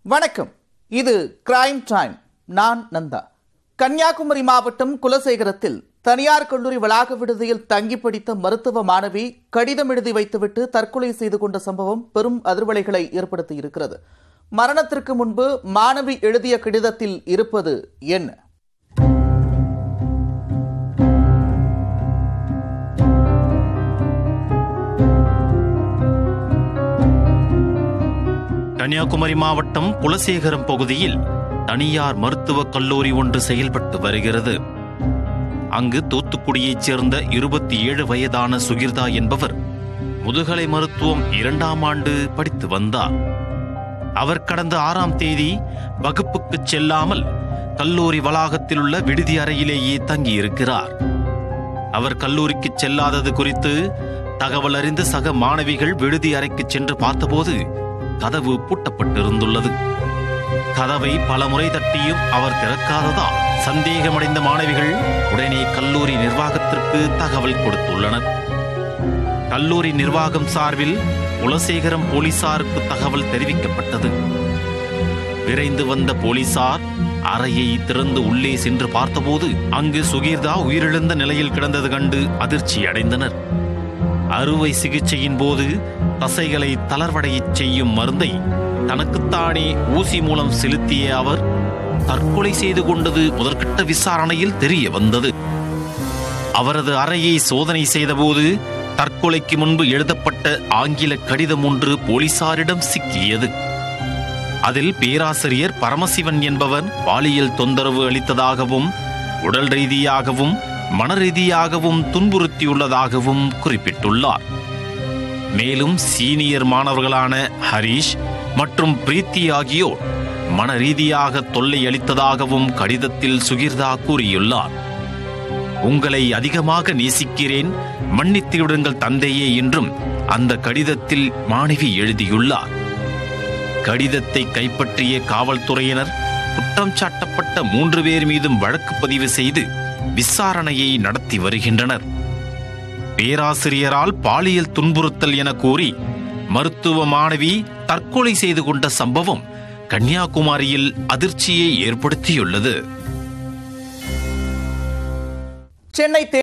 வணக்கம் இது crime time நான் நந்தா கன்னியாகுமரி மாவட்டம் குலசேகரத்தில் தனியார் கல்லூரி வளாக விடுதியில் தங்கி படித்த மருத்துவ மாணவி கடிதம் எழுதி வைத்துவிட்டு தற்கொலை செய்து கொண்ட சம்பவம் பெரும் அதிர்வலைகளை ஏற்படுத்தியிருக்கிறது மரணத்திற்கு முன்பு மாணவி எழுதிய கடிதத்தில் இருப்பது என்ன கன்னியாகுமரி மாவட்டம் குலசேகரம் பகுதியில் தனியார் மருத்துவக் கல்லூரி ஒன்று செயல்பட்டு வருகிறது அங்கு தூத்துக்குடியைச் சேர்ந்த இருபத்தி ஏழு வயதான சுகிர்தா என்பவர் முதுகலை மருத்துவம் இரண்டாம் ஆண்டு படித்து வந்தார் அவர் கடந்த ஆறாம் தேதி வகுப்புக்குச் செல்லாமல் கல்லூரி வளாகத்தில் உள்ள விடுதி அறையிலேயே தங்கியிருக்கிறார் அவர் கல்லூரிக்கு செல்லாதது குறித்து தகவல் அறிந்த சக மாணவிகள் விடுதி அறைக்கு சென்று பார்த்தபோது கதவு பூட்டப்பட்டிருந்துள்ளது கதவை பலமுறை தட்டியும் அவர் திறக்காததால் சந்தேகமடைந்த மாணவிகள் உடனே கல்லூரி நிர்வாகத்திற்கு தகவல் கொடுத்துள்ளனர் கல்லூரி நிர்வாகம் சார்பில் குலசேகரம் போலீசாருக்கு தகவல் தெரிவிக்கப்பட்டது விரைந்து வந்த போலீசார் அறையை திறந்து உள்ளே சென்று பார்த்தபோது அங்கு சுகீர்தா உயிரிழந்த நிலையில் கிடந்தது கண்டு அதிர்ச்சி அடைந்தனர் அறுவை சிகிச்சையின் போது தசைகளை தளர்வடையச் செய்யும் மருந்தை தனக்குத்தானே ஊசி மூலம் செலுத்திய அவர் தற்கொலை செய்து கொண்டது முதற்கட்ட விசாரணையில் தெரிய வந்தது அவரது அறையை சோதனை செய்தபோது தற்கொலைக்கு முன்பு எழுதப்பட்ட ஆங்கில கடிதம் ஒன்று போலீசாரிடம் சிக்கியது அதில் பேராசிரியர் பரமசிவன் என்பவர் பாலியல் தொந்தரவு அளித்ததாகவும் உடல் ரீதியாகவும் மன ரீதியாகவும் துன்புறுத்தியுள்ளதாகவும் குறிப்பிட்டுள்ளார் மேலும் சீனியர் மாணவர்களான ஹரீஷ் மற்றும் பிரீத்தி ஆகியோர் மன ரீதியாக தொல்லை அளித்ததாகவும் கடிதத்தில் சுகிர்தா கூறியுள்ளார் உங்களை அதிகமாக நேசிக்கிறேன் மன்னித்து விடுங்கள் தந்தையே என்றும் அந்த கடிதத்தில் மாணவி எழுதியுள்ளார் கடிதத்தை கைப்பற்றிய காவல்துறையினர் குற்றம் சாட்டப்பட்ட மூன்று பேர் மீதும் வழக்கு பதிவு செய்து விசாரணையை நடத்தி வருகின்றனர் பேராசிரியரால் பாலியல் துன்புறுத்தல் என கூறி மருத்துவ மாணவி தற்கொலை செய்து கொண்ட சம்பவம் கன்னியாகுமரியில் அதிர்ச்சியை ஏற்படுத்தியுள்ளது சென்னை